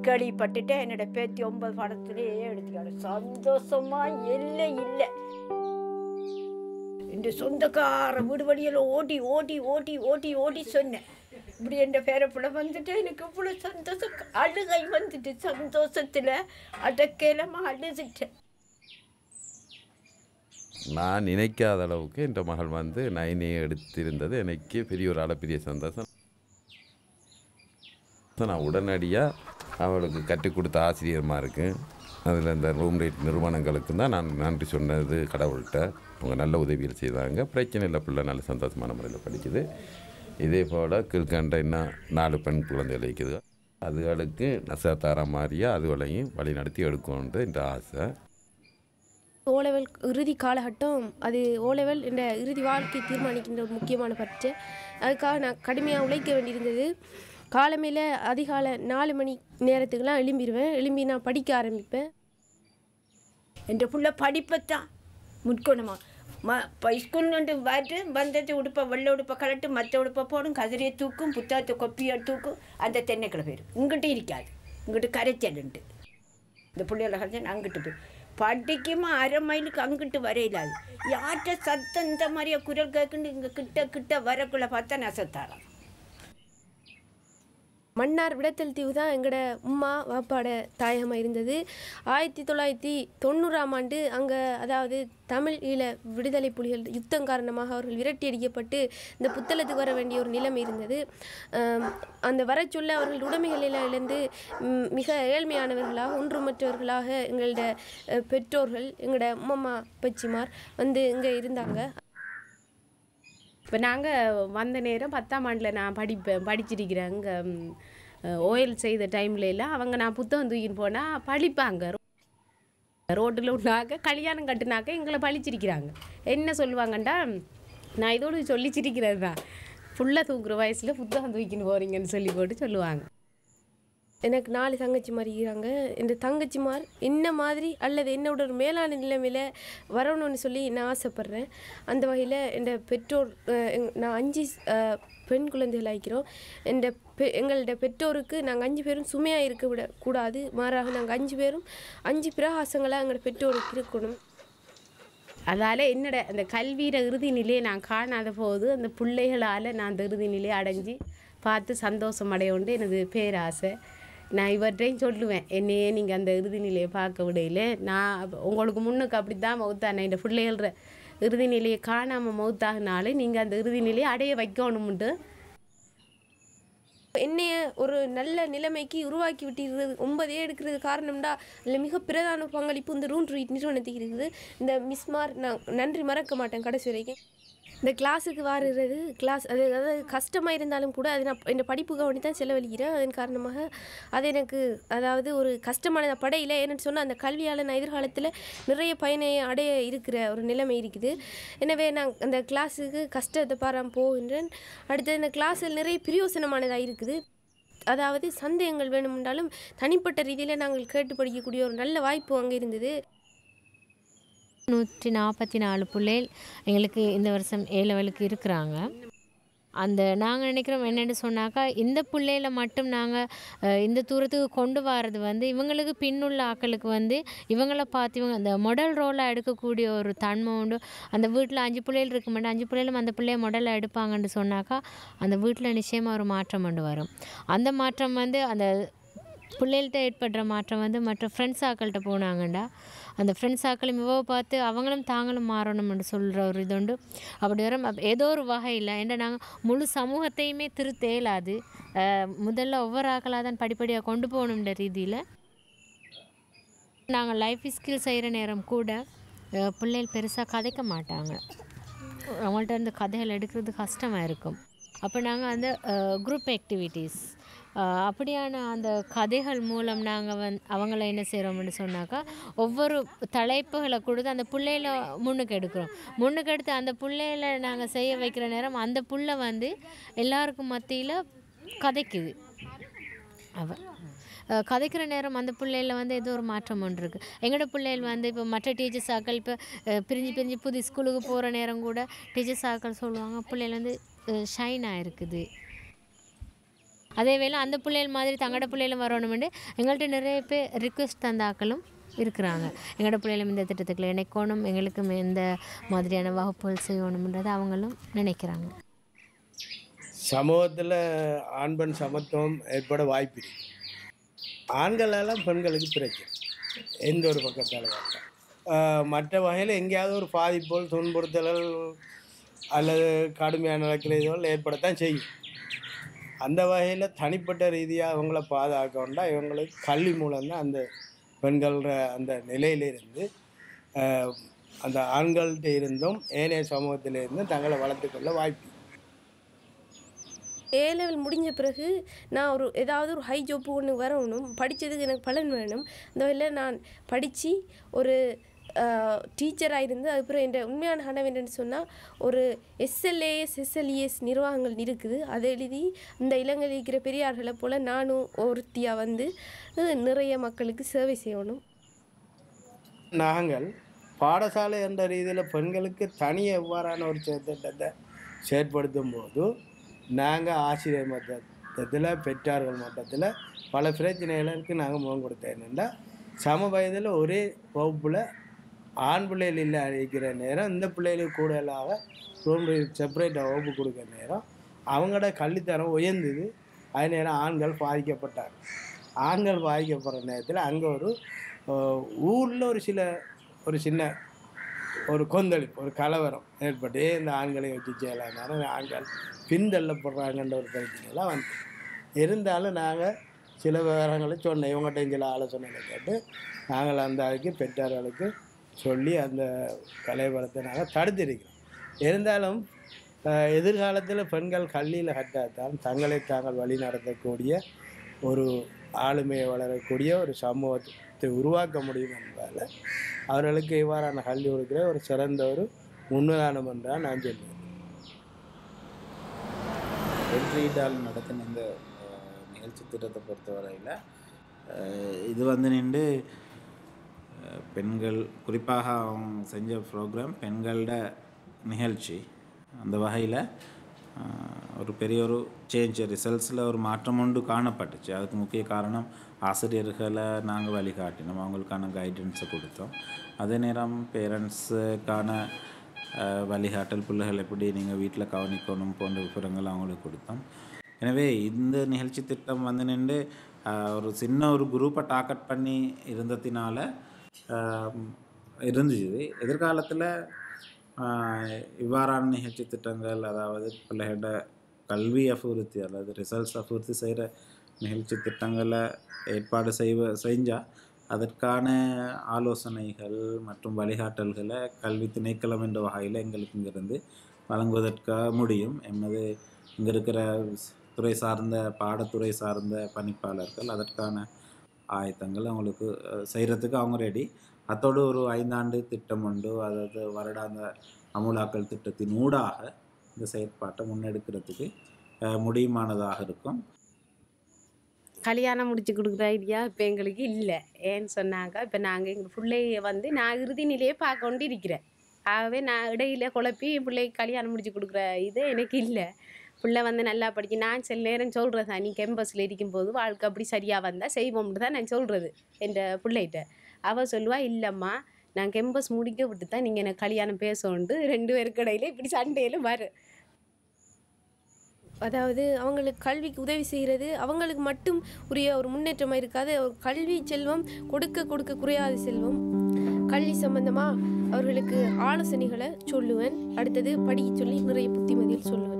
கேள்விப்பட்டுட்டு என்னோட பேத்தி ஒன்பது படத்துலேயே எடுத்துக்காரு சந்தோஷமா இல்லை இல்லை இந்த சொந்தக்கார வீடு வழியில் ஓடி ஓடி ஓடி ஓடி ஓடி சொன்னேன் இப்படி என் பேரப்பிள்ளை வந்துட்டு எனக்கு இவ்வளோ சந்தோஷம் அழுகை வந்துட்டு சந்தோஷத்தில் அடக்கேலமா அழுதுட்டேன் நான் நினைக்காத அளவுக்கு என் மகள் வந்து நைனே எடுத்திருந்தது எனக்கு பெரிய ஒரு அளப்பெரிய சந்தோஷம் நான் உடனடியாக அவளுக்கு கற்றுக் கொடுத்த ஆசிரியர்மா இருக்கு அதில் இந்த ரூம் ரேட் நிறுவனங்களுக்கு தான் நான் நன்றி சொன்னது கடவுள்கிட்ட அவங்க நல்ல உதவிகள் செய்தாங்க பிரச்சனை இல்லை பிள்ளை நல்ல சந்தோஷமான முறையில் படிக்குது இதே போல் கீழ்கண்ட இன்னும் நாலு பெண் குழந்தைகள் இருக்குது அதுகளுக்கு நசத்தார மாதிரியா அதுகளையும் வழி நடத்தி எடுக்கணுன்றது என்ற ஆசை ஓ லெவல் இறுதி காலகட்டம் அது ஓ லெவல் என்ற இறுதி வாழ்க்கை தீர்மானிக்கின்ற ஒரு முக்கியமான பரீட்சை அதுக்காக நான் கடுமையாக உழைக்க வேண்டியிருந்தது காலமையில் அதிகாலை நாலு மணி நேரத்துக்குலாம் எழும்பிடுவேன் எழும்பி நான் படிக்க ஆரம்பிப்பேன் என் புள்ள படிப்பைத்தான் முட்கொணுமா ம இப்போ ஸ்கூல்னு வந்து வந்தது உடுப்பை வெள்ளை உடுப்பை கலட்டு மற்ற உடுப்பை போடும் கதிரையை தூக்கும் புத்தகத்தை கொப்பியை தூக்கும் அந்த தென்னைக்கிழ போயிடும் இங்கிட்ட இருக்காது இங்கிட்டு கரைச்சலுண்டு இந்த பிள்ளைகளை கரைச்சல் அங்கிட்டு போய் படிக்குமா அரை மைலுக்கு அங்கிட்டு வரையிலாது யார்கிட்ட சத்தம் இந்த மாதிரியா குரல் கேட்குன்னு இங்கே கிட்ட கிட்ட வரக்குள்ள பார்த்தா நசத்தாராம் மன்னார் விடத்தல் தீவு தான் எங்களோட உம்மா வாப்பாட தாயகமாக இருந்தது ஆயிரத்தி தொள்ளாயிரத்தி தொண்ணூறாம் ஆண்டு அங்கே அதாவது தமிழ் ஈழ விடுதலை புலிகள் யுத்தம் காரணமாக அவர்கள் விரட்டி அடிக்கப்பட்டு இந்த புத்தளத்துக்கு வர வேண்டிய ஒரு நிலைமை இருந்தது ஆம், அந்த வர சொல்ல அவர்கள் உடைமைகளெல்லாம் இழந்து ம், மிக ஏழ்மையானவர்களாக ஒன்றுமற்றவர்களாக எங்களோட அஹ், பெற்றோர்கள் எங்களோட உம்மம்மா பச்சிமார் வந்து இங்கே இருந்தாங்க இப்போ நாங்கள் வந்த நேரம் பத்தாம் ஆண்டில் நான் படிப்பேன் படிச்சிருக்கிறேன் அங்கே ஓயல் செய்த டைம்ல எல்லாம் அவங்க நான் புத்தகம் தூக்கின்னு போனால் படிப்பாங்க ரோட்டில் உள்ளாக்க கல்யாணம் கட்டுனாக்க எங்களை பழிச்சிருக்கிறாங்க என்ன சொல்லுவாங்கண்டா நான் இதோடு சொல்லி சிரிக்கிறது தான் ஃபுல்லாக தூக்குற வயசில் புத்தகம் தூக்கின்னு போகிறீங்கன்னு சொல்லி போட்டு சொல்லுவாங்க எனக்கு நாலு தங்கச்சி மாதிரி இருக்கிறாங்க இந்த தங்கச்சிமார் என்ன மாதிரி அல்லது என்னோட ஒரு மேலான நிலைமையில் வரணும்னு சொல்லி நான் ஆசைப்பட்றேன் அந்த வகையில் என் பெற்றோர் அஹ், எங்- நான் அஞ்சு அஹ், பெண் குழந்தைகள் ஆகிறோம் என் பெ எங்களோட பெற்றோருக்கு நாங்கள் அஞ்சு பேரும் சுமையாக இருக்க விட கூடாது மாறாக நாங்கள் அஞ்சு பேரும் அஞ்சு பிரகாசங்களாக எங்களோட பெற்றோருக்கு இருக்கணும் அதால் என்னோட அந்த கல்வியில இறுதி நிலையை நான் காணாத போது அந்த பிள்ளைகளால் நான் அந்த இறுதி நிலையை அடைஞ்சு பார்த்து சந்தோஷம் அடையோண்டு எனது பேராசை நான் இவற்றையும் சொல்லுவேன் என்னையே நீங்கள் அந்த இறுதி நிலையை பார்க்க விடையில நான் அப்ப உங்களுக்கு முன்னுக்கு அப்படி தான் மௌத்தானேன் இந்த பிள்ளைகள இறுதி நிலையை காணாமல் மௌத்தாகினாலே நீங்கள் அந்த இறுதி நிலையை அடைய வைக்கணும்ட்டு என்னைய ஒரு நல்ல நிலைமைக்கு உருவாக்கி விட்டிருக்கிறது ஒன்பதே எடுக்கிறது காரணம்டா அதில் மிக பிரதான பங்களிப்பு இந்த ரூன் ட்ரீட் நிறுவனத்துக்கு இருக்குது இந்த மிஸ்மார் நான் நன்றி மறக்க மாட்டேன் கடைசி வரைக்கும் இந்த கிளாஸுக்கு வாருறது கிளாஸ் அது அதாவது கஷ்டமாக இருந்தாலும் கூட அது நான் இந்த படிப்புக்கு வேண்டி தான் செலவழிக்கிறேன் அதன் காரணமாக அது எனக்கு அதாவது ஒரு கஷ்டமான படையில் ஏன்னு சொன்னால் அந்த கல்வியால் நான் எதிர்காலத்தில் நிறைய பயனை அடைய இருக்கிற ஒரு நிலைமை இருக்குது எனவே நான் அந்த கிளாஸுக்கு கஷ்டத்தை பாராம போகின்றேன் அடுத்து இந்த கிளாஸில் நிறைய பிரயோசனமானதாக இருக்குது அதாவது சந்தேகங்கள் வேணுமென்றாலும் தனிப்பட்ட ரீதியில் நாங்கள் கேட்டு படிக்கக்கூடிய ஒரு நல்ல வாய்ப்பு அங்கே இருந்தது நூற்றி நாற்பத்தி நாலு பிள்ளைகள் எங்களுக்கு இந்த வருஷம் ஏ லெவலுக்கு இருக்கிறாங்க அந்த நாங்கள் நினைக்கிறோம் என்னென்னு சொன்னாக்கா இந்த பிள்ளையில மட்டும் நாங்கள் இந்த தூரத்துக்கு கொண்டு வர்றது வந்து இவங்களுக்கு பின்னுள்ள ஆக்களுக்கு வந்து இவங்கள பார்த்து இவங்க அந்த மொடல் ரோலாக எடுக்கக்கூடிய ஒரு தன்மை உண்டு அந்த வீட்டில் அஞ்சு பிள்ளைகள் இருக்க மாட்டேன் அஞ்சு பிள்ளைகளும் அந்த பிள்ளைய மொடலை எடுப்பாங்கன்னு சொன்னாக்கா அந்த வீட்டில் நிச்சயமாக ஒரு மாற்றம் கொண்டு வரும் அந்த மாற்றம் வந்து அந்த பிள்ளைகள்கிட்ட ஏற்படுற மாற்றம் வந்து மற்ற ஃப்ரெண்ட்ஸ் ஆக்கள்கிட்ட போனாங்கண்டா அந்த ஃப்ரெண்ட்ஸ் ஆக்களும் இவ பார்த்து அவங்களும் தாங்களும் மாறணும்னு சொல்கிற ஒரு இது உண்டு அப்படி வரும் அப்ப ஏதோ ஒரு வகையில் ஏன்னா நாங்கள் முழு சமூகத்தையுமே திருத்த இயலாது அஹ் முதல்ல ஒவ்வொரு ஆக்களாக தான் படிப்படியாக கொண்டு போகணுன்ற ரீதியில் நாங்கள் லைஃப் ஸ்கில் செய்கிற நேரம் கூட அஹ் பிள்ளைகள் பெருசாக கதைக்க மாட்டாங்க அவங்கள்ட்ட இருந்து கதைகள் எடுக்கிறது கஷ்டமாக இருக்கும் அப்போ நாங்கள் அந்த குரூப் ஆக்டிவிட்டீஸ் அப்படியான அந்த கதைகள் மூலம் நாங்கள் வந் அவங்கள என்ன செய்கிறோம்னு சொன்னாக்கா ஒவ்வொரு தலைப்புகளை கொடுத்து அந்த பிள்ளையில முன்னுக்கு எடுக்கிறோம் முன்னுக்கு எடுத்து அந்த பிள்ளையில நாங்கள் செய்ய வைக்கிற நேரம் அந்த புள்ள வந்து எல்லாருக்கும் மத்தியில் கதைக்குது அவ அஹ் கதைக்கிற நேரம் அந்த பிள்ளைகள வந்து ஏதோ ஒரு மாற்றம் ஒன்று இருக்குது எங்களோட பிள்ளைகள் வந்து இப்போ மற்ற டீச்சர்ஸ் ஆக்கள் இப்போ அஹ் பிரிஞ்சு பிரிஞ்சு புது ஸ்கூலுக்கு போகிற நேரம் கூட டீச்சர்ஸ் ஆக்கள் சொல்லுவாங்க பிள்ளைகள் வந்து ஷைனாக இருக்குது அதே வேளை அந்த பிள்ளைகள் மாதிரி தங்களோட பிள்ளைகளும் வரணுமெண்டு எங்கள்கிட்ட நிறைய பேர் ரிக்வெஸ்ட் தந்தாக்களும் இருக்கிறாங்க எங்களோட பிள்ளைகளும் இந்த திட்டத்துக்குள்ள இணைக்கணும் எங்களுக்கும் இந்த மாதிரியான வகுப்புகள் செய்யணும்ன்றது அவங்களும் நினைக்கிறாங்க சமூகத்தில் ஆண் பெண் சமத்துவம் ஏற்பட வாய்ப்பு இருக்கு ஆண்களெல்லாம் பெண்களுக்கு பிரச்சனை எந்த ஒரு பக்கத்தால் பார்த்தா ஆஹ் மற்ற வகையில் எங்கேயாவது ஒரு பாதிப்புகள் துன்புறுத்தல்கள் அல்லது கடுமையான நடக்கிறதுகள் ஏற்படத்தான் செய்யும் அந்த வகையில் தனிப்பட்ட ரீதியாக அவங்கள பாதுகாக்க வேண்டாம் இவங்களுக்கு கல்வி மூலம்தான் அந்த பெண்கள அந்த நிலையிலிருந்து ஆஹ் அந்த ஆண்கள்கிட்ட இருந்தும் ஏனைய சமூகத்திலிருந்தும் தங்களை வளர்த்துக்கொள்ள வாய்ப்பு ஏ லெவல் முடிஞ்ச பிறகு நான் ஒரு ஏதாவது ஒரு ஹை ஜாப் ஒன்று வரணும் படித்ததுக்கு எனக்கு பலன் வேணும் அந்த வகையில் நான் படித்து ஒரு டீச்சராக இருந்து அதுக்கப்புறம் என் உண்மையான கனவு என்னன்னு சொன்னால் ஒரு எஸ்எல்ஏஎஸ் எஸ்எல்இஎஸ் நிர்வாகங்கள் இருக்குது அதை எழுதி இந்த இலங்கையில் இருக்கிற பெரியார்களை போல் நானும் ஒருத்தியாக வந்து அஹ், நிறைய மக்களுக்கு சேவை செய்யணும் நாங்கள் பாடசாலை என்ற ரீதியில் பெண்களுக்கு தனி எவ்வாறான ஒரு திட்டத்தை செயற்படுத்தும் போது நாங்கள் ஆசிரியர் மட்டத்தில் பெற்றார்கள் மட்டத்தில் பல பிரச்சனைகளுக்கு நாங்கள் முகம் கொடுத்தோம் என்னென்னா சம வயதில் ஒரே வகுப்பில் ஆண் பிள்ளைகள் இல்லை அழைக்கிற நேரம் இந்த பிள்ளைகளுக்கு கூடுதலாக ரூம் செப்பரேட் வகுப்பு கொடுக்குற நேரம் அவங்களோட கல்வித்தரம் உயர்ந்தது அதே நேரம் ஆண்கள் பாதிக்கப்பட்டாங்க ஆண்கள் பாதிக்கப்படுற நேரத்தில் அங்கே ஒரு ஊரில் ஒரு சில ஒரு சின்ன ஒரு கொந்தளிப்பு ஒரு கலவரம் ஏற்பட்டு "ஏன் இந்த ஆண்களை வச்சு செய்யலாம்னாலும் ஆண்கள் பின்தள்ளப்படுறாங்கன்ற ஒரு பிரச்சனைலாம் வந்து இருந்தாலும் நாங்கள் சில விவரங்களை சொன்னோம் இவங்ககிட்ட சில ஆலோசனைகளை கேட்டு நாங்கள் அந்த அதுக்கு பெற்றார்களுக்கு சொல்லி அந்த கலைவரத்தை நாங்கள் தடுத்திருக்கிறோம் இருந்தாலும் அஹ், எதிர்காலத்தில் பெண்கள் கல்வியில் கட்டாதான் தங்களை தாங்கள் வழி நடத்தக்கூடிய ஒரு ஆளுமையை வளரக்கூடிய ஒரு சமூகத்தை உருவாக்க முடியும் என்பதால் அவர்களுக்கு இவ்வாறான கல்வி கொடுக்கிற ஒரு சிறந்த ஒரு முன்னுதாரணம் என்றால் நான் சொல்லுவேன் வெற்றியிட்டால் நடத்தின இந்த அஹ், நிகழ்ச்சி திட்டத்தை பொறுத்தவரையில் இது வந்து நின்று அஹ், பெண்கள் குறிப்பாக அவங்க செஞ்ச ப்ரோக்ராம் பெண்களோட நிகழ்ச்சி அந்த வகையில் ஒரு பெரிய ஒரு சேஞ்ச் ரிசல்ட்ஸில் ஒரு மாற்றம் ஒன்று காணப்பட்டுச்சு அதுக்கு முக்கிய காரணம் ஆசிரியர்களை நாங்கள் வழிகாட்டினோம் அவங்களுக்கான கைடன்ஸை கொடுத்தோம் அதே நேரம் பேரண்ட்ஸுக்கான அஹ், வழிகாட்டல் பிள்ளைகள் எப்படி நீங்கள் வீட்டில் கவனிக்கணும் போன்ற விவரங்கள் அவங்களுக்கு கொடுத்தோம் எனவே இந்த நிகழ்ச்சி திட்டம் வந்து நின்று அஹ், ஒரு சின்ன ஒரு குரூப்பை டார்கெட் பண்ணி இருந்ததினால அஹ், இருந்துச்சு எதிர்காலத்தில் இவ்வாறான நிகழ்ச்சி திட்டங்கள் அதாவது பிள்ளைகளோட கல்வி அபிவிருத்தி அல்லது ரிசல்ட்ஸ் அபிவிருத்தி செய்கிற நிகழ்ச்சி திட்டங்களை ஏற்பாடு செய்வ செஞ்சால் அதற்கான ஆலோசனைகள் மற்றும் வழிகாட்டல்களை கல்வி திணைக்களம் என்ற வகையில் எங்களுக்கு இங்கிருந்து வழங்குவதற்காக முடியும் எமது இங்கே இருக்கிற துறை சார்ந்த பாடத்துறை சார்ந்த பணிப்பாளர்கள் அதற்கான ஆயத்தங்கள் அவங்களுக்கு செய்கிறதுக்கு அவங்க ரெடி அத்தோடு ஒரு ஐந்தாண்டு திட்டம் உண்டு அதாவது வருடாந்த அமுலாக்கல் திட்டத்தின் ஊடாக இந்த செயற்பாட்டை முன்னெடுக்கிறதுக்கு அஹ், முடியுமானதாக இருக்கும் கல்யாணம் முடிச்சு கொடுக்குற ஐடியா இப்போ எங்களுக்கு இல்லை ஏன்னு சொன்னாங்க இப்போ நாங்கள் எங்கள் பிள்ளைய வந்து நான் இறுதி நிலையே பார்க்க கொண்டு இருக்கிறேன் ஆகவே நான் இடையில குழப்பி என் பிள்ளைக்கு கல்யாணம் முடிச்சு கொடுக்குற இது எனக்கு இல்லை பிள்ளை வந்து நல்லா படிக்க நான் சில நேரம் சொல்கிறது தான் நீ கேம்பஸில் இருக்கும்போது வாழ்க்கை அப்படி சரியாக வந்தால் செய்வோம்னு தான் நான் சொல்கிறது என் பிள்ளைகிட்ட அவள் சொல்லுவா இல்லைம்மா நான் கேம்பஸ் முடிக்க விட்டு தான் நீங்கள் எனக்கு கல்யாணம் பேசணுன்ட்டு ரெண்டு பேருக்கு இடையில இப்படி சண்டையிலும் வரும் அதாவது அவங்களுக்கு கல்விக்கு உதவி செய்கிறது அவங்களுக்கு மட்டும் உரிய ஒரு முன்னேற்றமாக இருக்காது ஒரு கல்வி செல்வம் கொடுக்க கொடுக்க குறையாத செல்வம் கல்வி சம்பந்தமாக அவர்களுக்கு ஆலோசனைகளை சொல்லுவேன் அடுத்தது படிக்க சொல்லி நிறைய புத்திமதிகள் சொல்லுவேன்